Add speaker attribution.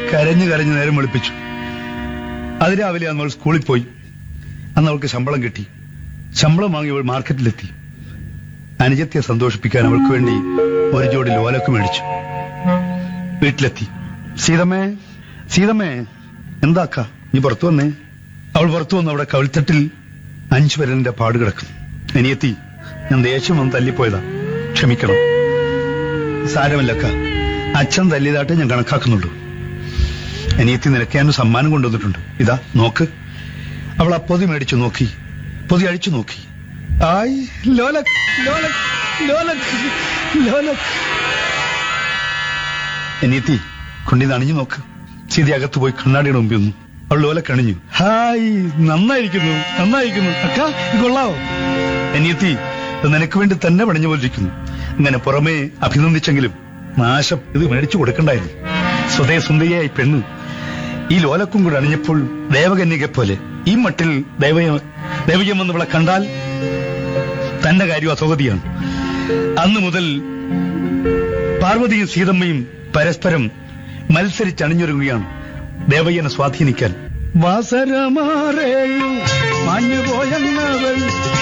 Speaker 1: കരഞ്ഞു കരഞ്ഞു നേരം വെളുപ്പിച്ചു അതിരാവിലെ അന്ന് അവൾ സ്കൂളിൽ പോയി അന്ന് അവൾക്ക് ശമ്പളം കിട്ടി ശമ്പളം വാങ്ങി അവൾ മാർക്കറ്റിലെത്തി അനുജത്തെ സന്തോഷിപ്പിക്കാൻ അവൾക്ക് വേണ്ടി ഒരു ജോഡി ലോലക്ക് മേടിച്ചു വീട്ടിലെത്തി സീതമ്മേ സീതമ്മേ എന്താക്ക നീ പുറത്തു വന്നേ അവൾ പുറത്തു വന്ന് അവിടെ കവിൾത്തട്ടിൽ അഞ്ചു പേരന്റെ പാട് കിടക്കുന്നു എനിയെത്തി ഞാൻ ദേഷ്യം വന്ന് തല്ലിപ്പോയതാ ക്ഷമിക്കണം സാരമല്ലക്ക അച്ഛൻ തല്ലിയതായിട്ട് ഞാൻ കണക്കാക്കുന്നുള്ളൂ അനിയത്തി നിനക്ക് ഞാൻ ഒരു സമ്മാനം കൊണ്ടുവന്നിട്ടുണ്ട് ഇതാ നോക്ക് അവൾ ആ പൊതി മേടിച്ചു നോക്കി പൊതി അഴിച്ചു നോക്കി ആയ് ലോലക് ലോലക് ലോലക് ലോലക് അനിയത്തി കൊണ്ടിന്ന് അണിഞ്ഞു നോക്ക് സീതി അകത്ത് പോയി കണ്ണാടിയുടെ മുമ്പിൽ വന്നു അവൾ ലോലക്ക് അണിഞ്ഞു ഹായ് നന്നായിരിക്കുന്നു നന്നായിരിക്കുന്നു അക്ക ഇത് കൊള്ളാവോ അനിയത്തി ഇത് നിനക്ക് വേണ്ടി തന്നെ പണിഞ്ഞു പോലിരിക്കുന്നു അങ്ങനെ പുറമേ അഭിനന്ദിച്ചെങ്കിലും നാശം ഇത് മേടിച്ചു കൊടുക്കണ്ടായിരുന്നു സ്വതേ സുന്ദരിയായി പെണ്ണ് ഈ ലോലക്കും കൂടെ അണിഞ്ഞപ്പോൾ ദേവകന്യകെ പോലെ ഈ മട്ടിൽ ദേവ ദേവകം വന്നവളെ കണ്ടാൽ തന്റെ കാര്യം അധോഗതിയാണ് അന്നു മുതൽ പാർവതിയും സീതമ്മയും പരസ്പരം മത്സരിച്ചണിഞ്ഞൊരുങ്ങുകയാണ് ദേവയ്യനെ സ്വാധീനിക്കാൻ വാസരമാറേയും മാഞ്ഞുപോയങ്ങവൾ